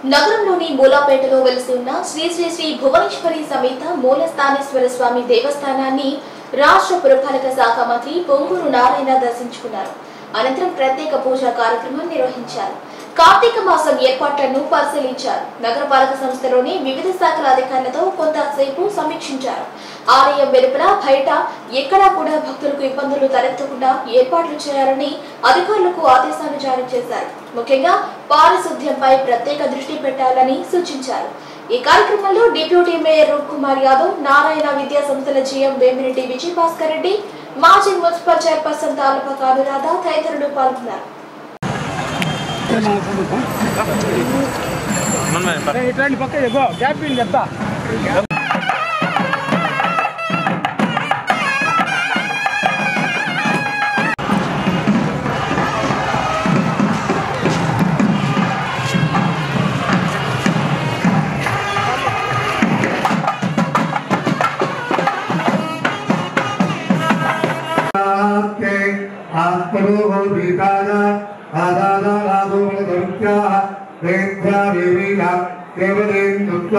నగరంలోని మూలాపేటలో వెలిసి ఉన్న శ్రీ శ్రీ శ్రీ భువనేశ్వరి సమేత మూలస్థానేశ్వర స్వామి దేవస్థానాన్ని రాష్ట్ర పురపాలక శాఖ మంత్రి పొంగూరు నారాయణ దర్శించుకున్నారు అనంతరం ప్రత్యేక పూజా కార్యక్రమం నిర్వహించారు కార్తీక మాసం ఏర్పాట్లను పరిశీలించారు నగరపాలక సంస్థలోని వివిధ శాఖల అధికారులతో కొంతసేపు సమీక్షించారు ఆలయం వెలుపల బయట ఎక్కడా కూడా భక్తులకు ఇబ్బందులు తలెత్తకుండా ఏర్పాట్లు చేయాలని అధికారులకు ఆదేశాలు జారీ చేశారు ముఖ్యంగా పారిశుద్ధ్యంపై ప్రత్యేక దృష్టి పెట్టాలని సూచించారు ఈ కార్యక్రమంలో డిప్యూటీ మేయర్ రూప్ కుమార్ యాదవ్ నారాయణ విద్యా సంస్థల జీఎం వేమిరెడ్డి విజయభాస్కర్ రెడ్డి మాజీ మున్సిపల్ చైర్పర్సన్ తాలూకా అనురాధ తదితరులు పాల్గొన్నారు ఇట్లాంటి పక్క ఎగో గ్యాప్ ఇన్ చెప్తా के आत्मनो भीताय आदानादो बलधरुत्याः वेद्या देवीया केवलेन्दुत्वा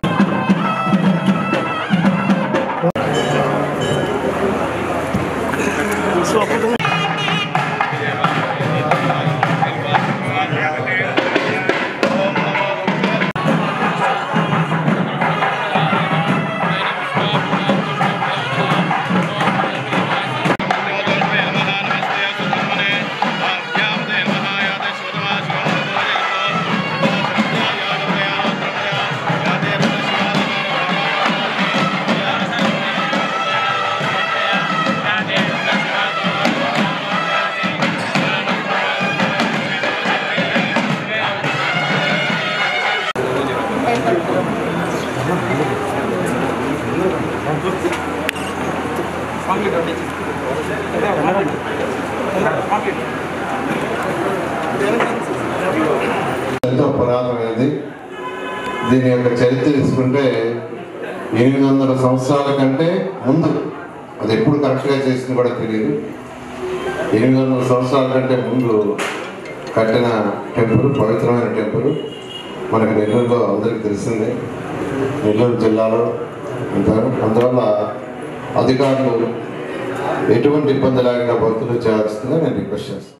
ఎంతో పురాతనమైనది దీని యొక్క చరిత్ర తీసుకుంటే ఎనిమిది వందల సంవత్సరాల కంటే ముందు అది ఎప్పుడు కరెక్ట్గా చేసింది కూడా తెలియదు ఎనిమిది వందల సంవత్సరాల కంటే ముందు కట్టిన టెంపుల్ పవిత్రమైన టెంపుల్ మనకి నెల్లూరులో అందరికీ తెలిసిందే నెల్లూరు జిల్లాలో ఉంటారు అందువల్ల అధికారులు ఎటువంటి ఇబ్బంది లేకుండా భక్తులు చేయాల్సిందిగా నేను రిక్వెస్ట్ చేస్తాను